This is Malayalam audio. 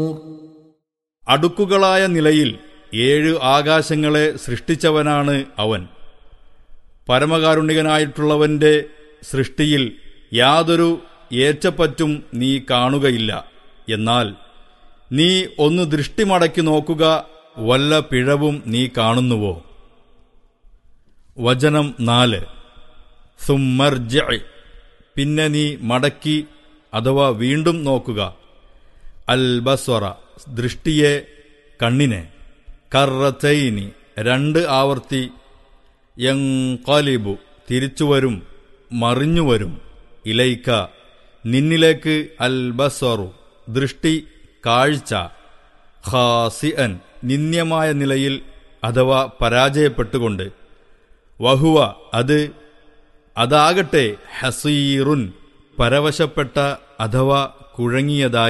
അടുക്കുകളായ നിലയിൽ ഏഴ് ആകാശങ്ങളെ സൃഷ്ടിച്ചവനാണ് അവൻ പരമകാരുണികനായിട്ടുള്ളവന്റെ സൃഷ്ടിയിൽ യാതൊരു ഏച്ചപ്പറ്റും നീ കാണുകയില്ല എന്നാൽ നീ ഒന്ന് ദൃഷ്ടി മടക്കി നോക്കുക വല്ല പിഴവും നീ കാണുന്നുവോ വചനം നാല് സുമർജ പിന്നെ നീ മടക്കി അഥവാ വീണ്ടും നോക്കുക അൽബസ്വറ ദൃഷ്ടിയെ കണ്ണിനെ കറത്തൈനി രണ്ട് ആവർത്തി യങ്കാലിബു തിരിച്ചുവരും മറിഞ്ഞുവരും ഇലൈക്ക നിന്നിലേക്ക് അൽബസ്വറു ദൃഷ്ടി കാഴ്ച ഖാസിഅൻ നിന്ദ്യമായ നിലയിൽ അഥവാ പരാജയപ്പെട്ടുകൊണ്ട് വഹുവ അത് അതാകട്ടെ ഹസീറുൻ പരവശപ്പെട്ട അഥവാ കുഴങ്ങിയതായി